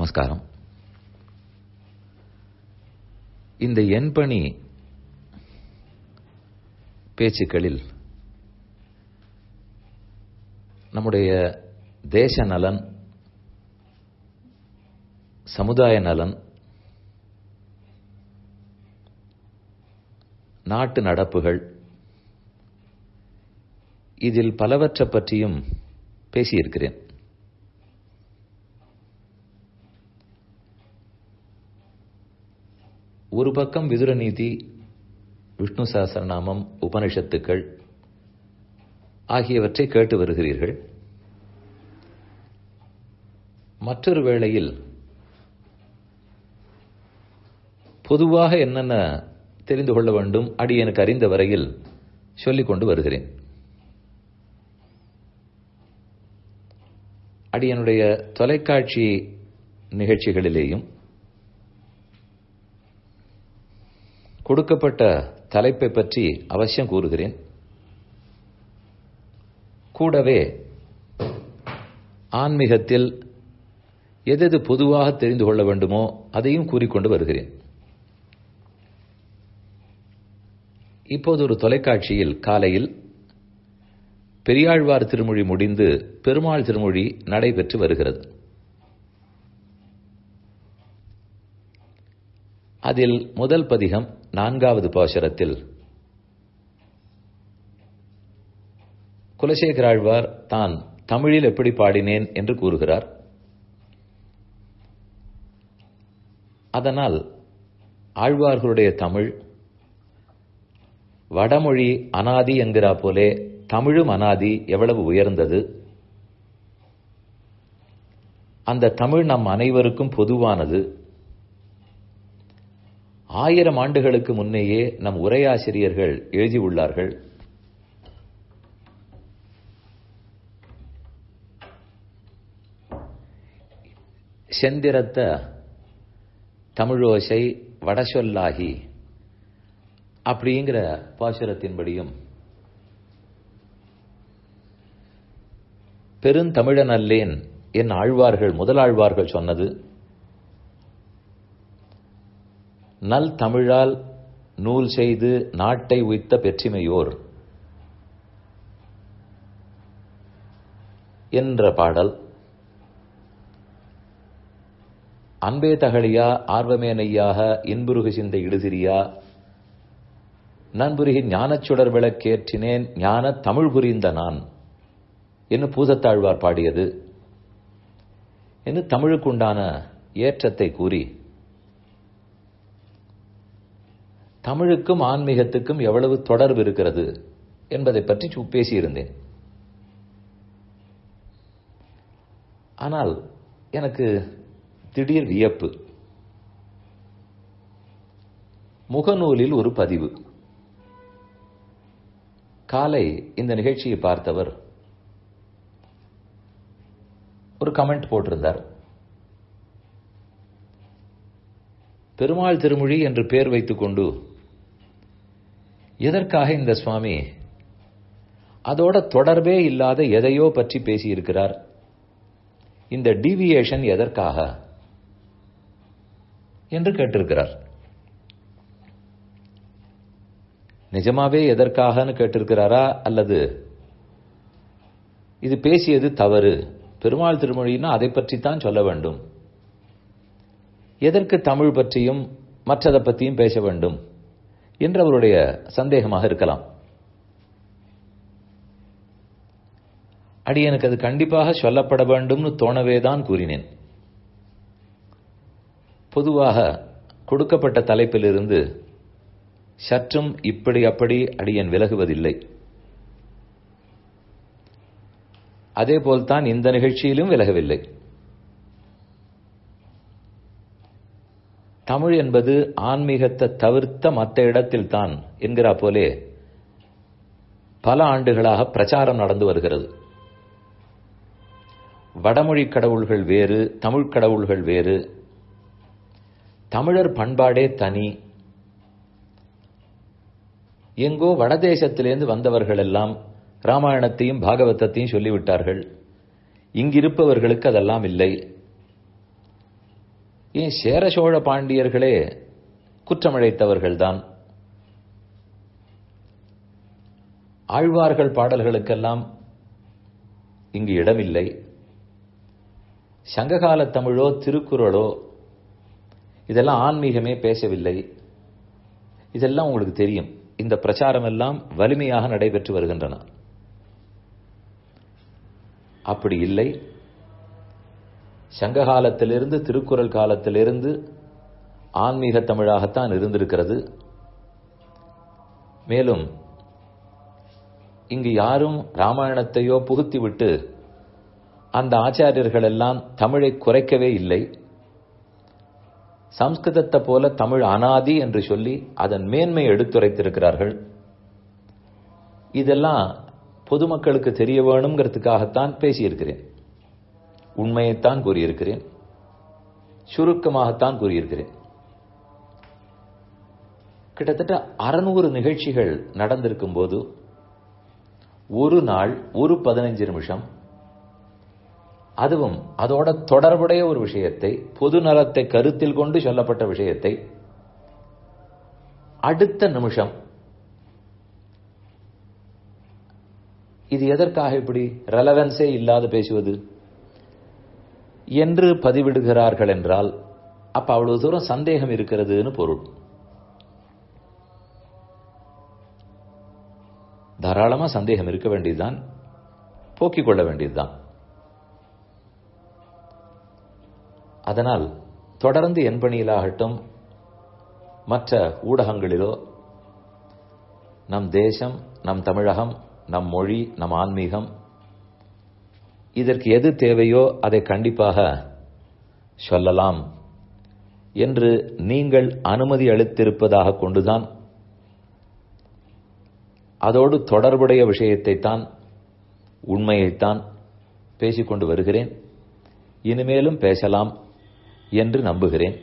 நமஸ்காரம் இந்த எண்பணி பேச்சுக்களில் நம்முடைய தேச நலன் சமுதாய நலன் நாட்டு நடப்புகள் இதில் பலவற்றை பற்றியும் பேசியிருக்கிறேன் ஒரு பக்கம் விதுர நீதி விஷ்ணு சாஸ்திரநாமம் உபனிஷத்துக்கள் ஆகியவற்றை கேட்டு வருகிறீர்கள் மற்றொரு வேளையில் பொதுவாக என்னென்ன தெரிந்து கொள்ள வேண்டும் அடி எனக்கு அறிந்த வரையில் சொல்லிக் கொண்டு வருகிறேன் அடியனுடைய தொலைக்காட்சி நிகழ்ச்சிகளிலேயும் கொடுக்கப்பட்ட தலைப்பை பற்றி அவசியம் கூறுகிறேன் கூடவே ஆன்மீகத்தில் எதெது பொதுவாக தெரிந்து கொள்ள வேண்டுமோ அதையும் கூறிக்கொண்டு வருகிறேன் இப்போது ஒரு தொலைக்காட்சியில் காலையில் பெரியாழ்வார் திருமொழி முடிந்து பெருமாள் திருமொழி நடைபெற்று வருகிறது அதில் முதல் பதிகம் நான்காவது பாசுரத்தில் குலசேகராழ்வார் தான் தமிழில் எப்படி பாடினேன் என்று கூறுகிறார் அதனால் ஆழ்வார்களுடைய தமிழ் வடமொழி அனாதி என்கிறா போலே தமிழும் அனாதி எவ்வளவு உயர்ந்தது அந்த தமிழ் நம் அனைவருக்கும் பொதுவானது ஆயிரம் ஆண்டுகளுக்கு முன்னேயே நம் உரையாசிரியர்கள் எழுதியுள்ளார்கள் செந்திரத்த தமிழோசை வடசொல்லாகி அப்படிங்கிற பாசுரத்தின்படியும் பெருந்தமிழன் அல்லேன் என் ஆழ்வார்கள் முதலாழ்வார்கள் சொன்னது நல் தமிழால் நூல் செய்து நாட்டை உய்த்த பெற்றிமையோர் என்ற பாடல் அன்பே தகழியா ஆர்வமே நெய்யாக இன்புருகு சிந்த இடுதிரியா நண்புருகி ஞானச்சுடர் விளக்கேற்றினேன் ஞான தமிழ் புரிந்த நான் என்று பூதத்தாழ்வார் பாடியது என்று தமிழுக்குண்டான ஏற்றத்தை கூறி தமிழுக்கும் ஆன்மீகத்துக்கும் எவ்வளவு தொடர்பு இருக்கிறது என்பதை பற்றி பேசியிருந்தேன் ஆனால் எனக்கு திடீர் வியப்பு முகநூலில் ஒரு பதிவு காலை இந்த நிகழ்ச்சியை பார்த்தவர் ஒரு கமெண்ட் போட்டிருந்தார் பெருமாள் திருமொழி என்று பெயர் வைத்துக்கொண்டு எதற்காக இந்த சுவாமி அதோட தொடர்பே இல்லாத எதையோ பற்றி பேசியிருக்கிறார் இந்த டீவியேஷன் எதற்காக என்று கேட்டிருக்கிறார் நிஜமாவே எதற்காகன்னு கேட்டிருக்கிறாரா அல்லது இது பேசியது தவறு பெருமாள் திருமொழின்னா அதை பற்றித்தான் சொல்ல வேண்டும் எதற்கு தமிழ் பற்றியும் மற்றதை பற்றியும் பேச வேண்டும் என்று அவருடைய சந்தேகமாக இருக்கலாம் அடி எனக்கு அது கண்டிப்பாக சொல்லப்பட வேண்டும்னு தோணவே தான் கூறினேன் பொதுவாக கொடுக்கப்பட்ட தலைப்பிலிருந்து சற்றும் இப்படி அப்படி அடியன் விலகுவதில்லை அதேபோல்தான் இந்த நிகழ்ச்சியிலும் விலகவில்லை தமிழ் என்பது ஆன்மீகத்தை தவிர்த்த மற்ற இடத்தில் தான் என்கிறா போலே பல ஆண்டுகளாக பிரச்சாரம் நடந்து வருகிறது வடமொழி கடவுள்கள் வேறு தமிழ் கடவுள்கள் வேறு தமிழர் பண்பாடே தனி எங்கோ வடதேசத்திலிருந்து வந்தவர்கள் எல்லாம் ராமாயணத்தையும் பாகவதத்தையும் சொல்லிவிட்டார்கள் இங்கிருப்பவர்களுக்கு அதெல்லாம் இல்லை ஏன் சேர சோழ பாண்டியர்களே குற்றமிழைத்தவர்கள்தான் ஆழ்வார்கள் பாடல்களுக்கெல்லாம் இங்கு இடமில்லை சங்ககால தமிழோ திருக்குறளோ இதெல்லாம் ஆன்மீகமே பேசவில்லை இதெல்லாம் உங்களுக்கு தெரியும் இந்த பிரச்சாரம் எல்லாம் வலிமையாக நடைபெற்று வருகின்றன அப்படி இல்லை சங்க காலத்திலிருந்து திருக்குறள் காலத்திலிருந்து ஆன்மீக தமிழாகத்தான் இருந்திருக்கிறது மேலும் இங்கு யாரும் ராமாயணத்தையோ புகுத்திவிட்டு அந்த ஆச்சாரியர்கள் எல்லாம் தமிழை குறைக்கவே இல்லை சம்ஸ்கிருதத்தை போல தமிழ் அனாதி என்று சொல்லி அதன் மேன்மை எடுத்துரைத்திருக்கிறார்கள் இதெல்லாம் பொதுமக்களுக்கு தெரிய வேணுங்கிறதுக்காகத்தான் பேசியிருக்கிறேன் உண்மையைத்தான் கூறியிருக்கிறேன் சுருக்கமாகத்தான் கூறியிருக்கிறேன் கிட்டத்தட்ட அறுநூறு நிகழ்ச்சிகள் நடந்திருக்கும் போது ஒரு நாள் ஒரு பதினைஞ்சு நிமிஷம் அதுவும் அதோட தொடர்புடைய ஒரு விஷயத்தை பொது நலத்தை கருத்தில் கொண்டு சொல்லப்பட்ட விஷயத்தை அடுத்த நிமிஷம் இது எதற்காக இப்படி ரெலவன்ஸே இல்லாத பேசுவது என்று பதிவிடுகிறார்கள் என்றால் அப்ப அவ்வளவு தூரம் சந்தேகம் இருக்கிறதுன்னு பொருள் தாராளமா சந்தேகம் இருக்க வேண்டியதுதான் போக்கிக் கொள்ள வேண்டியதுதான் அதனால் தொடர்ந்து என் பணியிலாகட்டும் மற்ற ஊடகங்களிலோ நம் தேசம் நம் தமிழகம் நம் மொழி நம் ஆன்மீகம் இதற்கு எது தேவையோ அதை கண்டிப்பாக சொல்லலாம் என்று நீங்கள் அனுமதி அளித்திருப்பதாக கொண்டுதான் அதோடு தொடர்புடைய விஷயத்தைத்தான் உண்மையைத்தான் பேசிக்கொண்டு வருகிறேன் இனிமேலும் பேசலாம் என்று நம்புகிறேன்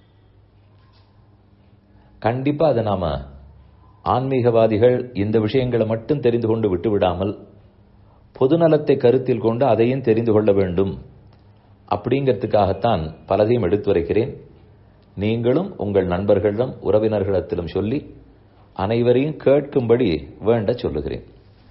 கண்டிப்பா அதை நாம ஆன்மீகவாதிகள் இந்த விஷயங்களை மட்டும் தெரிந்து கொண்டு விட்டுவிடாமல் பொதுநலத்தை கருத்தில் கொண்டு அதையும் தெரிந்து கொள்ள வேண்டும் அப்படிங்கிறதுக்காகத்தான் பலதையும் எடுத்துரைக்கிறேன் நீங்களும் உங்கள் நண்பர்களிடம் உறவினர்களிடத்திலும் சொல்லி அனைவரையும் கேட்கும்படி வேண்ட சொல்லுகிறேன்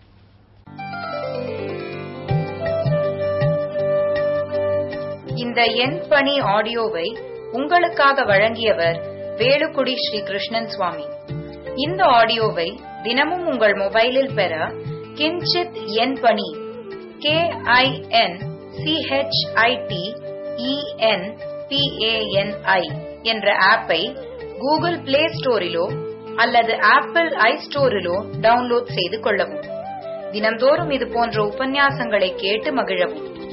இந்த என் பணி ஆடியோவை உங்களுக்காக வழங்கியவர் வேலுக்குடி ஸ்ரீ கிருஷ்ணன் சுவாமி இந்த ஆடியோவை தினமும் உங்கள் மொபைலில் பெற கிஞ்சித் என் பணி கே ஐ என் சிஹெச்ஐடி இஎன் பிஏஎன்ஐ என்ற ஆப்பை கூகுள் பிளே ஸ்டோரிலோ அல்லது ஆப்பிள் ஐ ஸ்டோரிலோ டவுன்லோட் செய்து கொள்ளவும் தினம்தோறும் இது போன்ற உபன்யாசங்களை கேட்டு மகிழவும்